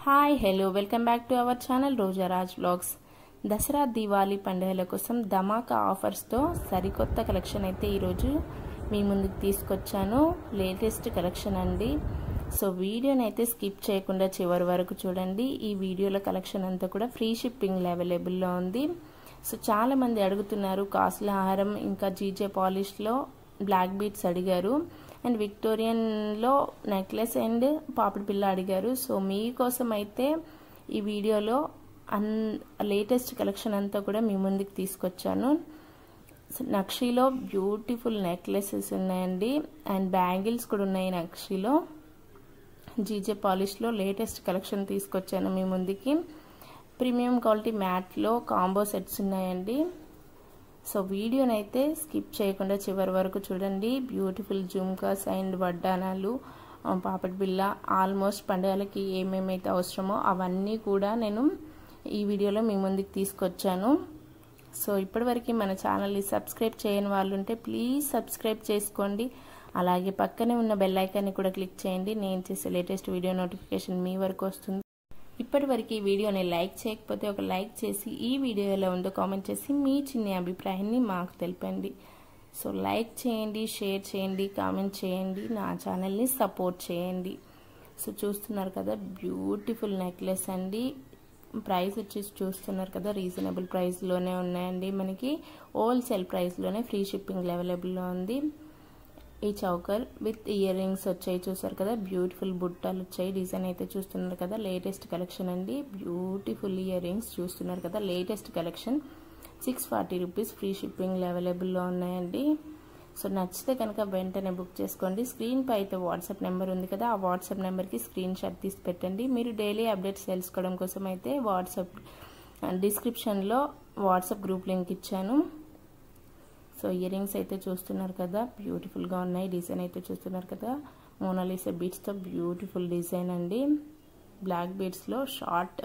hi hello welcome back to our channel Rojaraj blogs Dasara Diwali పండుగల కోసం ధమాకా ఆఫర్స్తో సరికొత్త కలెక్షన్ అయితే ఈరోజు మీ ముందుకు తీసుకొచ్చాను లేటెస్ట్ కలెక్షన్ అండి సో వీడియోని అయితే స్కిప్ చేయకుండా చివరి వరకు చూడండి ఈ వీడియోలో కలెక్షన్ అంతా కూడా ఫ్రీ షిప్పింగ్ అవైలబుల్లో ఉంది సో చాలామంది అడుగుతున్నారు కాస్ట్ల హారం ఇంకా జీజే పాలిష్లో బ్లాక్ బీట్స్ అడిగారు అండ్ విక్టోరియన్లో నెక్లెస్ అండ్ పాపిడి పిల్ల అడిగారు సో మీకోసం అయితే ఈ వీడియోలో అన్ లేటెస్ట్ కలెక్షన్ అంతా కూడా మీ ముందుకు తీసుకొచ్చాను నక్షిలో బ్యూటిఫుల్ నెక్లెసెస్ ఉన్నాయండి అండ్ బ్యాంగిల్స్ కూడా ఉన్నాయి నక్షిలో జీజే పాలిష్లో లేటెస్ట్ కలెక్షన్ తీసుకొచ్చాను మీ ముందుకి ప్రీమియం క్వాలిటీ మ్యాట్లో కాంబో సెట్స్ ఉన్నాయండి సో వీడియోనైతే స్కిప్ చేయకుండా చివరి వరకు చూడండి బ్యూటిఫుల్ జుమ్కాస్ అండ్ వడ్డానాలు పాపడి బిల్ల ఆల్మోస్ట్ పండుగలకి ఏమేమైతే అవసరమో అవన్నీ కూడా నేను ఈ వీడియోలో మీ ముందుకు తీసుకొచ్చాను సో ఇప్పటివరకు మన ఛానల్ని సబ్స్క్రైబ్ చేయని వాళ్ళు ఉంటే ప్లీజ్ సబ్స్క్రైబ్ చేసుకోండి అలాగే పక్కనే ఉన్న బెల్ ఐకాన్ని కూడా క్లిక్ చేయండి నేను చేసే లేటెస్ట్ వీడియో నోటిఫికేషన్ మీ వరకు వస్తుంది ఇప్పటి వరకు ఈ వీడియోని లైక్ చేయకపోతే ఒక లైక్ చేసి ఈ వీడియో ఎలా ఉందో కామెంట్ చేసి మీ చిన్న అభిప్రాయాన్ని మాకు తెలపండి సో లైక్ చేయండి షేర్ చేయండి కామెంట్ చేయండి నా ఛానల్ని సపోర్ట్ చేయండి సో చూస్తున్నారు కదా బ్యూటిఫుల్ నెక్లెస్ అండి ప్రైస్ వచ్చేసి చూస్తున్నారు కదా రీజనబుల్ ప్రైస్లోనే ఉన్నాయండి మనకి హోల్సేల్ ప్రైస్లోనే ఫ్రీ షిప్పింగ్ అవైలబుల్లో ఉంది ఈ చౌకర్ విత్ ఇయర్ రింగ్స్ వచ్చాయి చూసారు కదా బ్యూటిఫుల్ బుట్టాలు వచ్చాయి డిజైన్ అయితే చూస్తున్నారు కదా లేటెస్ట్ కలెక్షన్ అండి బ్యూటిఫుల్ ఇయర్ రింగ్స్ చూస్తున్నారు కదా latest collection six forty rupees free shipping అవైలబుల్లో ఉన్నాయండి సో నచ్చితే కనుక వెంటనే బుక్ చేసుకోండి స్క్రీన్పై అయితే వాట్సాప్ నెంబర్ ఉంది కదా ఆ వాట్సాప్ నెంబర్కి స్క్రీన్ షాట్ తీసి పెట్టండి మీరు డైలీ అప్డేట్స్ తెలుసుకోవడం కోసం అయితే వాట్సాప్ డిస్క్రిప్షన్లో వాట్సాప్ గ్రూప్ లింక్ ఇచ్చాను సో ఇయర్ రింగ్స్ అయితే చూస్తున్నారు కదా బ్యూటిఫుల్గా ఉన్నాయి డిజైన్ అయితే చూస్తున్నారు కదా మోనాలిసా బీట్స్తో బ్యూటిఫుల్ డిజైన్ అండి బ్లాక్ బీట్స్లో షార్ట్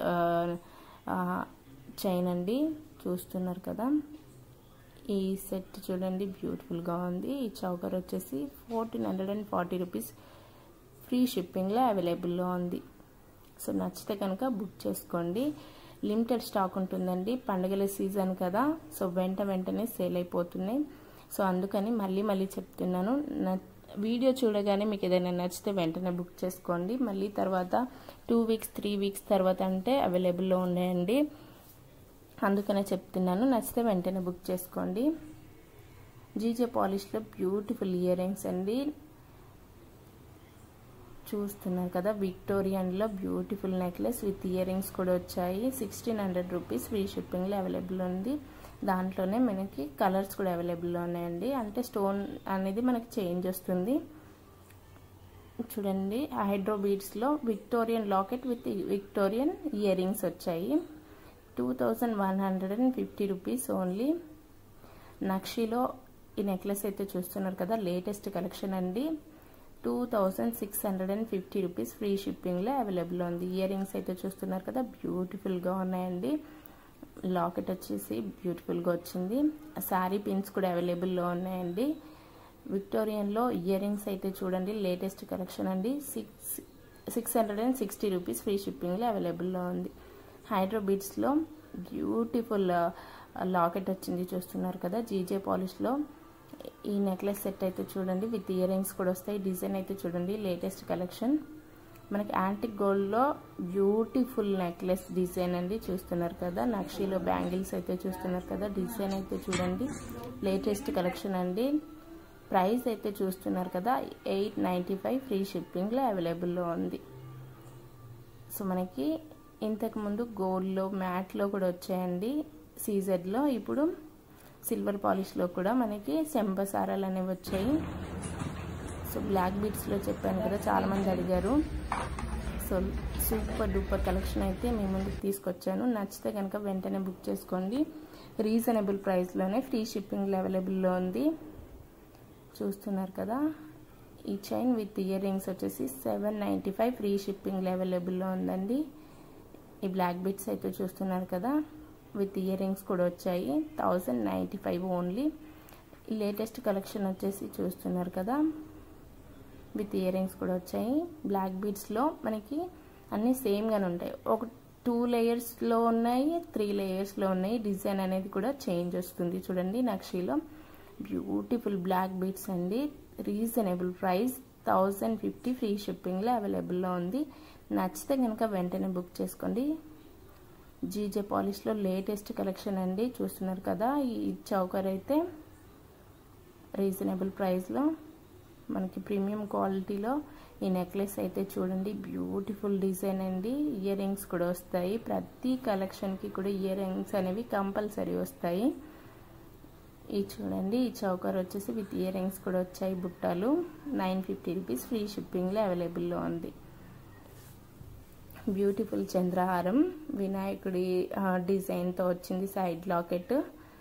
చైన్ అండి చూస్తున్నారు కదా ఈ సెట్ చూడండి బ్యూటిఫుల్గా ఉంది ఈ చౌకర్ వచ్చేసి fourteen hundred and forty rupees free షిప్పింగ్లో అవైలబుల్లో ఉంది సో నచ్చితే కనుక బుక్ చేసుకోండి లిమిటెడ్ స్టాక్ ఉంటుందండి పండుగల సీజన్ కదా సో వెంట వెంటనే సేల్ అయిపోతున్నాయి సో అందుకని మళ్ళీ మళ్ళీ చెప్తున్నాను వీడియో చూడగానే మీకు ఏదైనా నచ్చితే వెంటనే బుక్ చేసుకోండి మళ్ళీ తర్వాత టూ వీక్స్ త్రీ వీక్స్ తర్వాత అంటే అవైలబుల్లో ఉన్నాయండి అందుకనే చెప్తున్నాను నచ్చితే వెంటనే బుక్ చేసుకోండి జీజే పాలిష్లో బ్యూటిఫుల్ ఇయర్ రింగ్స్ అండి చూస్తున్నారు కదా విక్టోరియన్లో beautiful necklace with earrings కూడా వచ్చాయి సిక్స్టీన్ హండ్రెడ్ రూపీస్ ఫ్రీ షిప్పింగ్లో అవైలబుల్ ఉంది దాంట్లోనే మనకి కలర్స్ కూడా అవైలబుల్లో ఉన్నాయండి అంటే స్టోన్ అనేది మనకి చేంజ్ వస్తుంది చూడండి హైడ్రో బీడ్స్లో Victorian locket with Victorian earrings వచ్చాయి two thousand one hundred and fifty rupees only నక్షిలో ఈ నెక్లెస్ అయితే చూస్తున్నారు కదా లేటెస్ట్ కలెక్షన్ అండి two thousand six hundred and fifty rupees free షిప్పింగ్లో అవైలబుల్ ఉంది ఇయర్ రింగ్స్ అయితే చూస్తున్నారు కదా బ్యూటిఫుల్గా ఉన్నాయండి లాకెట్ వచ్చేసి బ్యూటిఫుల్గా వచ్చింది శారీ పిన్స్ కూడా అవైలబుల్లో ఉన్నాయండి విక్టోరియన్లో ఇయర్ రింగ్స్ అయితే చూడండి లేటెస్ట్ కలెక్షన్ అండి six six hundred and sixty rupees free షిప్పింగ్లో అవైలబుల్లో ఉంది హైడ్రో బీడ్స్లో బ్యూటిఫుల్ లాకెట్ వచ్చింది చూస్తున్నారు కదా జీజే పాలిష్లో ఈ నెక్లెస్ సెట్ అయితే చూడండి విత్ ఇయర్ రింగ్స్ కూడా వస్తాయి డిజైన్ అయితే చూడండి లేటెస్ట్ కలెక్షన్ మనకి యాంటిక్ గోల్డ్లో బ్యూటిఫుల్ నెక్లెస్ డిజైన్ అండి చూస్తున్నారు కదా నక్షీలో బ్యాంగిల్స్ అయితే చూస్తున్నారు కదా డిజైన్ అయితే చూడండి లేటెస్ట్ కలెక్షన్ అండి ప్రైస్ అయితే చూస్తున్నారు కదా ఎయిట్ నైంటీ ఫైవ్ ఫ్రీ షిప్పింగ్లో అవైలబుల్లో ఉంది సో మనకి ఇంతకుముందు గోల్డ్లో మ్యాట్లో కూడా వచ్చాయండి సీజెడ్లో ఇప్పుడు సిల్వర్ పాలిష్లో కూడా మనకి సెంబసారాలు అనేవి వచ్చాయి సో బ్లాక్ బీట్స్లో చెప్పాను కదా చాలామంది అడిగారు సో సూపర్ డూపర్ కలెక్షన్ అయితే మీ ముందుకు తీసుకొచ్చాను నచ్చితే కనుక వెంటనే బుక్ చేసుకోండి రీజనబుల్ ప్రైస్లోనే ఫ్రీ షిప్పింగ్ అవైలబుల్లో ఉంది చూస్తున్నారు కదా ఈ చైన్ విత్ ఇయర్ రింగ్స్ వచ్చేసి seven ninety five free shipping అవైలబుల్లో ఉందండి ఈ బ్లాక్ బీట్స్ అయితే చూస్తున్నారు కదా విత్ ఇయర్ రింగ్స్ కూడా వచ్చాయి థౌజండ్ నైంటీ ఫైవ్ ఓన్లీ ఈ లేటెస్ట్ కలెక్షన్ వచ్చేసి చూస్తున్నారు కదా విత్ ఇయర్ రింగ్స్ కూడా వచ్చాయి బ్లాక్ బీడ్స్లో మనకి అన్నీ సేమ్గానే ఉంటాయి ఒక టూ లేయర్స్లో ఉన్నాయి త్రీ లేయర్స్లో ఉన్నాయి డిజైన్ అనేది కూడా చేంజ్ వస్తుంది చూడండి నక్షీలో బ్యూటిఫుల్ బ్లాక్ బీట్స్ అండి reasonable price thousand fifty free షిప్పింగ్లో అవైలబుల్లో ఉంది నచ్చితే కనుక వెంటనే బుక్ చేసుకోండి జీజే పాలిష్లో లేటెస్ట్ కలెక్షన్ అండి చూస్తున్నారు కదా ఈ చౌకర్ అయితే రీజనబుల్ ప్రైస్లో మనకి ప్రీమియం క్వాలిటీలో ఈ నెక్లెస్ అయితే చూడండి బ్యూటిఫుల్ డిజైన్ అండి ఇయర్ రింగ్స్ కూడా వస్తాయి ప్రతి కలెక్షన్కి కూడా ఇయర్ రింగ్స్ అనేవి కంపల్సరీ వస్తాయి ఈ చూడండి ఈ చౌకర్ వచ్చేసి విత్ ఇయర్ రింగ్స్ కూడా వచ్చాయి బుట్టాలు నైన్ ఫిఫ్టీ రూపీస్ ఫ్రీ షిప్పింగ్లో అవైలబుల్లో ఉంది బ్యూటిఫుల్ చంద్రహారం వినాయకుడి డిజైన్తో వచ్చింది సైడ్ లాకెట్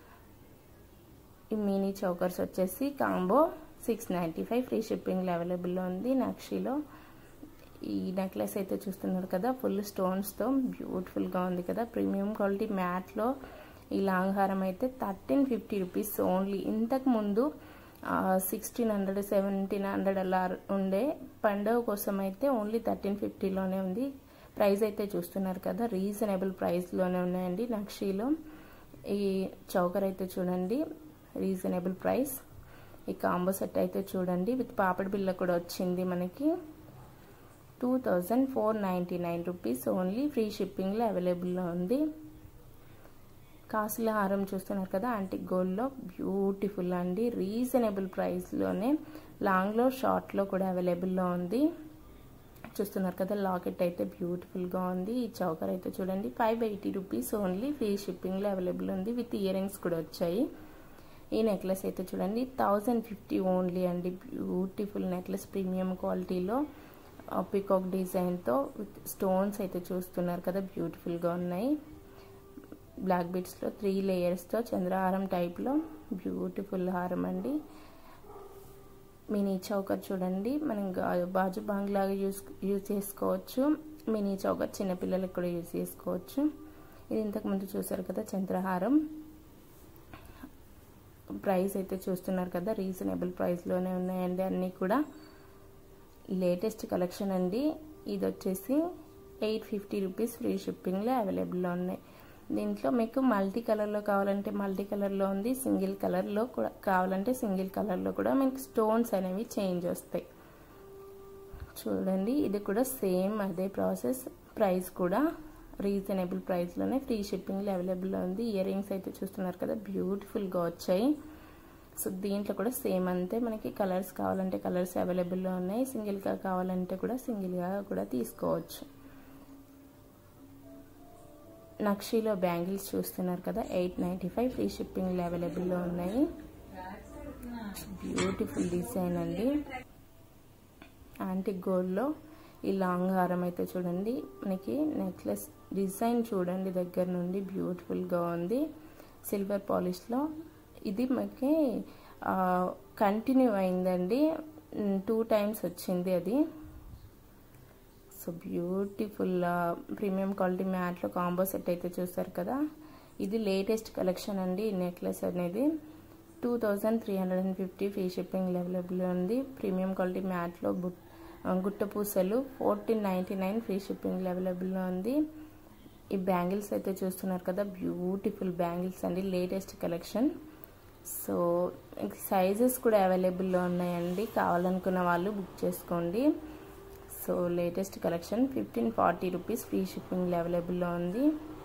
ఈ మినీ చౌకర్స్ వచ్చేసి combo six ninety five free షిప్పింగ్లో అవైలబుల్లో ఉంది నక్షిలో ఈ నెక్లెస్ అయితే చూస్తున్నారు కదా ఫుల్ స్టోన్స్తో బ్యూటిఫుల్గా ఉంది కదా ప్రీమియం క్వాలిటీ మ్యాట్లో ఈ లాంగ్ హారం అయితే థర్టీన్ ఫిఫ్టీ రూపీస్ ఓన్లీ ఇంతకు ముందు సిక్స్టీన్ హండ్రెడ్ సెవెంటీన్ హండ్రెడ్ అలా ఉండే పండుగ కోసం అయితే ఓన్లీ థర్టీన్ ఫిఫ్టీలోనే ఉంది ప్రైస్ అయితే చూస్తున్నారు కదా రీజనబుల్ ప్రైస్లోనే ఉన్నాయండి నక్షీలో ఈ చౌకర్ అయితే చూడండి రీజనబుల్ ప్రైస్ ఈ కాంబో సెట్ అయితే చూడండి విత్ పాపడి బిల్ల కూడా వచ్చింది మనకి two thousand four ninety nine rupees only free షిప్పింగ్లో అవైలబుల్లో ఉంది కాసుల హారం చూస్తున్నారు కదా యాంటిక్ గోల్డ్లో బ్యూటిఫుల్ అండి రీజనబుల్ ప్రైస్లోనే లాంగ్లో షార్ట్లో కూడా అవైలబుల్లో ఉంది చూస్తున్నారు కదా లాకెట్ అయితే బ్యూటిఫుల్గా ఉంది ఈ చౌకర్ అయితే చూడండి five eighty rupees only free షిప్పింగ్లో అవైలబుల్ ఉంది విత్ ఇయర్ రింగ్స్ కూడా వచ్చాయి ఈ నెక్లెస్ అయితే చూడండి థౌజండ్ ఫిఫ్టీ ఓన్లీ అండి బ్యూటిఫుల్ నెక్లెస్ ప్రీమియం క్వాలిటీలో పికాక్ డిజైన్తో విత్ స్టోన్స్ అయితే చూస్తున్నారు కదా బ్యూటిఫుల్గా ఉన్నాయి బ్లాక్ బీడ్స్లో త్రీ లేయర్స్తో చంద్రహారం టైప్లో బ్యూటిఫుల్ హారం అండి మినీ చౌకర్ చూడండి మనం బాజు బాంగ్ లాగా యూస్ యూజ్ చేసుకోవచ్చు మినీ చౌకర్ చిన్నపిల్లలకు కూడా యూజ్ చేసుకోవచ్చు ఇది ఇంతకుముందు చూసారు కదా చంద్రహారం ప్రైస్ అయితే చూస్తున్నారు కదా రీజనబుల్ ప్రైస్లోనే ఉన్నాయండి అన్నీ కూడా లేటెస్ట్ కలెక్షన్ అండి ఇది వచ్చేసి ఎయిట్ ఫిఫ్టీ రూపీస్ ఫ్రీ షిప్పింగ్లో అవైలబుల్లో ఉన్నాయి దీంట్లో మీకు మల్టీ కలర్లో కావాలంటే మల్టీ కలర్లో ఉంది సింగిల్ కలర్లో కూడా కావాలంటే సింగిల్ కలర్లో కూడా మీకు స్టోన్స్ అనేవి చేంజ్ వస్తాయి చూడండి ఇది కూడా సేమ్ అదే ప్రాసెస్ ప్రైస్ కూడా రీజనబుల్ ప్రైస్లోనే ఫ్రీ షిప్పింగ్లో అవైలబుల్లో ఉంది ఇయర్ రింగ్స్ అయితే చూస్తున్నారు కదా బ్యూటిఫుల్గా వచ్చాయి సో దీంట్లో కూడా సేమ్ అంతే మనకి కలర్స్ కావాలంటే కలర్స్ అవైలబుల్లో ఉన్నాయి సింగిల్గా కావాలంటే కూడా సింగిల్గా కూడా తీసుకోవచ్చు నక్షీలో బ్యాంగిల్స్ చూస్తున్నారు కదా ఎయిట్ నైంటీ ఫైవ్ ఫ్రీ షిప్పింగ్లో అవైలబుల్లో ఉన్నాయి బ్యూటిఫుల్ డిజైన్ అండి యాంటిక్ గోల్డ్లో ఈ లాంగ్ హారం అయితే చూడండి మనకి నెక్లెస్ డిజైన్ చూడండి దగ్గర నుండి బ్యూటిఫుల్గా ఉంది సిల్వర్ పాలిష్లో ఇది మనకి కంటిన్యూ అయిందండి టూ టైమ్స్ వచ్చింది అది సో బ్యూటిఫుల్ ప్రీమియం క్వాలిటీ మ్యాట్లో కాంబో సెట్ అయితే చూస్తారు కదా ఇది లేటెస్ట్ కలెక్షన్ అండి ఈ నెక్లెస్ అనేది two thousand three hundred and fifty free shipping available ఉంది ప్రీమియం క్వాలిటీ మ్యాట్లో బుట్ గుట్ట పూసలు fourteen ninety nine free shipping అవైలబుల్లో ఉంది ఈ బ్యాంగిల్స్ అయితే చూస్తున్నారు కదా బ్యూటిఫుల్ బ్యాంగిల్స్ అండి లేటెస్ట్ కలెక్షన్ సో సైజెస్ కూడా అవైలబుల్లో ఉన్నాయండి కావాలనుకున్న వాళ్ళు బుక్ చేసుకోండి so latest collection fifteen forty rupees free shipping అవైలబుల్లో ఉంది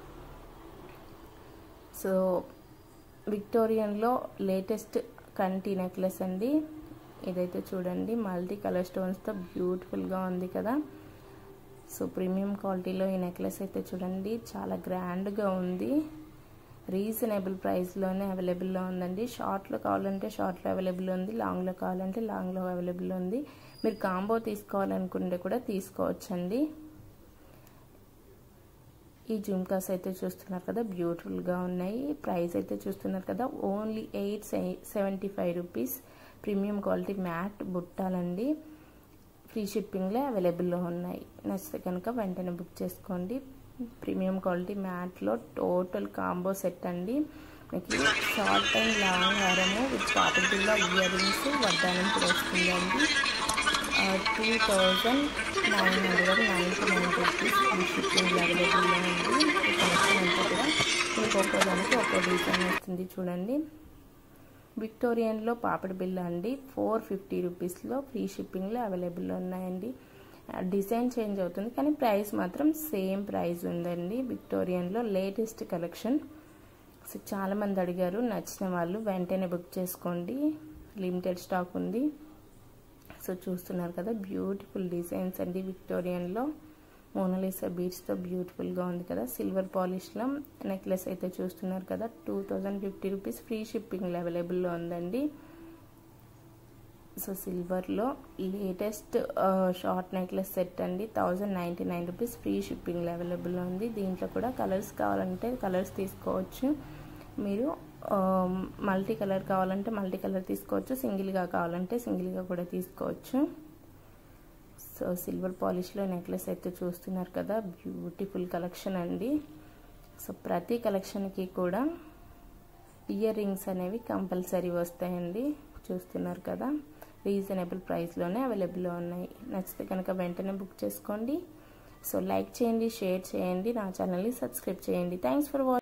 సో విక్టోరియన్లో లేటెస్ట్ కంటి నెక్లెస్ అండి ఇదైతే చూడండి మల్టీ కలర్ స్టోన్స్తో బ్యూటిఫుల్గా ఉంది కదా సో ప్రీమియం క్వాలిటీలో ఈ నెక్లెస్ అయితే చూడండి చాలా గ్రాండ్గా ఉంది రీజనబుల్ ప్రైస్లోనే అవైలబుల్లో ఉందండి షార్ట్లో కావాలంటే షార్ట్లో అవైలబుల్ ఉంది లాంగ్లో కావాలంటే లాంగ్లో అవైలబుల్ ఉంది మీరు కాంబో తీసుకోవాలనుకుంటే కూడా తీసుకోవచ్చండి ఈ జుమ్కాస్ అయితే చూస్తున్నారు కదా బ్యూటిఫుల్గా ఉన్నాయి ప్రైస్ అయితే చూస్తున్నారు కదా only eight seventy five rupees premium quality matte బుట్టాలండి ఫ్రీ షిప్పింగ్లో అవైలబుల్లో ఉన్నాయి నచ్చితే కనుక వెంటనే బుక్ చేసుకోండి ప్రీమియం క్వాలిటీ మ్యాట్లో టోటల్ కాంబో సెట్ అండి మీకు షార్ట్ అండ్ లాంగ్ హారము విత్ పాపటిల్లో ఇయర్ రింగ్స్ వడ్డానం కూడా వస్తుందండి two thousand nine hundred ninety nine rupees ఈ షిప్పింగ్ అవైలబుల్లో ఉంది ఈ కలెక్షన్ అంతా కూడా మీకు ఒక్కో దానికి ఒక్కో డిజైన్ వస్తుంది చూడండి విక్టోరియన్లో పాపిడి బిల్ల అండి ఫోర్ ఫిఫ్టీ రూపీస్లో ఫ్రీ షిప్పింగ్లో అవైలబుల్లో ఉన్నాయండి డిజైన్ చేంజ్ అవుతుంది కానీ ప్రైస్ మాత్రం సేమ్ ప్రైస్ ఉందండి విక్టోరియన్లో లేటెస్ట్ కలెక్షన్ సో చాలామంది అడిగారు నచ్చిన వాళ్ళు వెంటనే బుక్ చేసుకోండి లిమిటెడ్ స్టాక్ ఉంది సో చూస్తున్నారు కదా బ్యూటిఫుల్ డిజైన్స్ అండి విక్టోరియన్లో మోనలిసా బీడ్స్తో బ్యూటిఫుల్గా ఉంది కదా సిల్వర్ పాలిష్లో నెక్లెస్ అయితే చూస్తున్నారు కదా two thousand fifty rupees free shipping అవైలబుల్లో ఉందండి సో సిల్వర్లో లేటెస్ట్ షార్ట్ నెక్లెస్ సెట్ అండి thousand ninety nine rupees free shipping అవైలబుల్లో ఉంది దీంట్లో కూడా కలర్స్ కావాలంటే కలర్స్ తీసుకోవచ్చు మీరు మల్టీ కలర్ కావాలంటే మల్టీ కలర్ తీసుకోవచ్చు సింగిల్గా కావాలంటే సింగిల్గా కూడా తీసుకోవచ్చు సో సిల్వర్ పాలిష్లో నెక్లెస్ అయితే చూస్తున్నారు కదా బ్యూటిఫుల్ కలెక్షన్ అండి సో ప్రతి కలెక్షన్కి కూడా ఇయర్ రింగ్స్ అనేవి కంపల్సరీ వస్తాయండి చూస్తున్నారు కదా రీజనబుల్ ప్రైస్లోనే అవైలబుల్లో ఉన్నాయి నచ్చితే కనుక వెంటనే బుక్ చేసుకోండి సో లైక్ చేయండి షేర్ చేయండి నా ఛానల్ని సబ్స్క్రైబ్ చేయండి థ్యాంక్స్ ఫర్ వాచింగ్